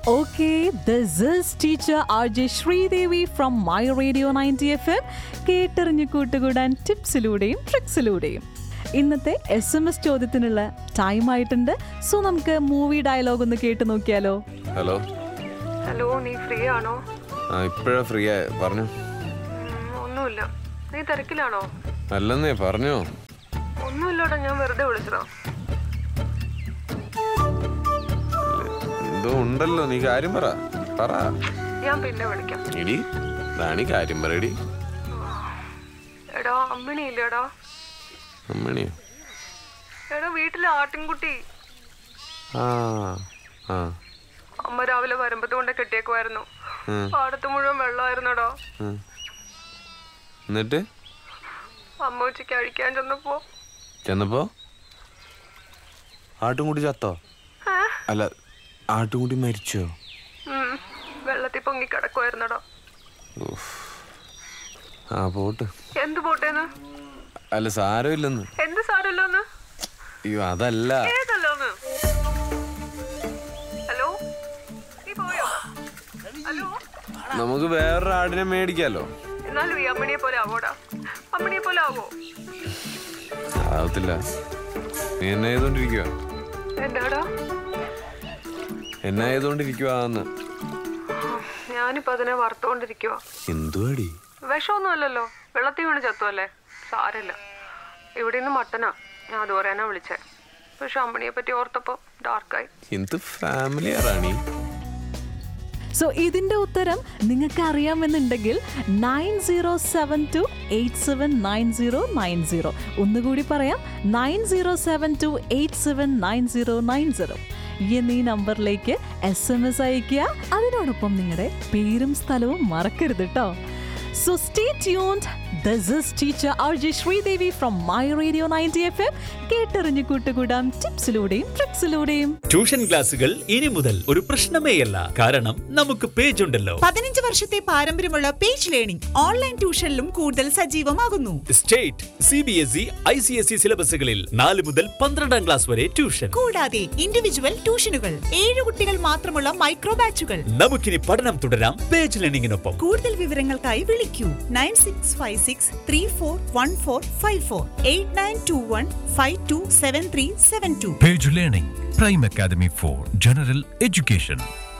Okay, this is teacher RJ Sreedevi from my radio ninety F M കേട്ടറിഞ്ഞു കൂട്ടുകൂടാൻ ടിപ്സിലൂടെയും ട്രിക്സിലൂടെയും ഇന്നത്തെ എസ് എം എസ് ചോദ്യത്തിനുള്ള ടൈം ആയിട്ടുണ്ട് സോ നമുക്ക് മൂവി ഡയലോഗ് ഒന്ന് കേട്ട് നോക്കിയാലോ ഹലോ ഹലോ നീ ഫ്രീ ആണോ ആ ഇപ്പോഴാ ഫ്രീ ആയ പറഞ്ഞു ഉം, ഒന്നുമില്ല നീ തിരക്കിലാണോ അല്ലെന്നേ പറഞ്ഞോ ഒന്നുമില്ലടാ ഞാൻ വെറുതെ വിളിച്ചതാ എന്തോ ഉണ്ടല്ലോ നീ കാര്യം പറ പറ ഞാൻ പിന്നെ വിളിക്കാം എടി റാണി കാര്യം പറയടി എടാ അമ്മിണി ഇല്ലേടാ അമ്മണിയോ എടാ വീട്ടിലെ ആട്ടിൻകുട്ടി ആ ആ അമ്മ രാവിലെ വരുമ്പത്ത് കൊണ്ട് കെട്ടിയേക്കുമായിരുന്നു ഉം. പാടത്ത് മുഴുവൻ വെള്ളമായിരുന്നടാ ഉം. എന്നിട്ട് അമ്മ ഉച്ചയ്ക്ക് അഴിക്കാൻ ചെന്നപ്പോ ചെന്നപ്പോ ആട്ടുംകുട്ടി ചത്തോ ഏ? അല്ല ആട്ടുംകുട്ടി മരിച്ചോ ഉം, വെള്ളത്തിൽ പൊങ്ങി കിടക്കുമായിരുന്നടാ ഉഫ്. ആ പോട്ട് എന്ത് പോട്ടേന്ന് അല്ല സാരമില്ലെന്ന് എന്ത് സാരല്ലോന്ന് അയ്യോ അതല്ല ഏതല്ലോന്ന് ഹലോ നീ പോയോ ഹലോ നമുക്ക് വേറൊരു ആടിനെ മേടിക്കാലോ എന്നാലും ഈ അമ്മണിയെ പോലെ ആവോടാ അമ്മണിയെ പോലെ ആവോ ആവത്തില്ല നീ എന്നെ ചെയ്തോണ്ടിരിക്കുക എന്താടാ എന്നെ ചെയ്തോണ്ടിരിക്കുവാന്ന് ഞാനിപ്പോ അതിനെ വറുത്തോണ്ടിരിക്കുവാ എന്തുവാടി വിഷമൊന്നുമല്ലല്ലോ വെള്ളത്തിൽ വീണ് ചത്തുവല്ലേ സാരമില്ല ഇവിടെ നിന്ന് മട്ടനാ ഞാൻ അത് പറയാനാ വിളിച്ചേ പക്ഷെ അമ്മണിയെ പറ്റി ഓർത്തപ്പോ ഡാർക്കായി എന്ത് ഫാമിലി റാണി സോ ഇതിന്റെ ഉത്തരം നിങ്ങൾക്ക് അറിയാമെന്നുണ്ടെങ്കിൽ nine zero seven two eight seven nine zero nine zero ഒന്നുകൂടി പറയാം nine zero seven two eight seven nine zero nine zero എന്നീ നമ്പറിലേക്ക് എസ് എം എസ് അയക്കുക അതിനോടൊപ്പം നിങ്ങളുടെ പേരും സ്ഥലവും മറക്കരുത് കേട്ടോ so stay tuned this is teacher R J Sreedevi from my radio ninety F M കേട്ടറിഞ്ഞു കൂട്ടുകൂടാം ടിപ്സിലൂടെയും ട്രിക്സിലൂടെയും ട്യൂഷൻ ക്ലാസുകൾ ഇനി മുതൽ ഒരു പ്രശ്നമേയല്ല കാരണം നമുക്ക് പേജ് ഉണ്ടല്ലോ പതിനഞ്ച് വർഷത്തെ പാരമ്പര്യമുള്ള പേജ് ലേണിംഗ് ഓൺലൈൻ ട്യൂഷനിലും കൂടുതൽ സജീവമാകുന്നു state C B S E I C S E സിലബസുകളിൽ നാല് മുതൽ പന്ത്രണ്ടാം ക്ലാസ് വരെ ട്യൂഷൻ കൂടാതെ ഇൻഡിവിജ്വൽ ട്യൂഷനുകൾ ഏഴ് കുട്ടികൾ മാത്രമുള്ള മൈക്രോ ബാച്ചുകൾ നമുക്കിനി പഠനം തുടരാം പേജ് ലേണിംഗിനൊപ്പം കൂടുതൽ വിവരങ്ങൾക്കായി വിളിക്കൂ nine six five six three four one four five four eight nine two one five two seven three seven two Page Learning, Prime Academy for General Education.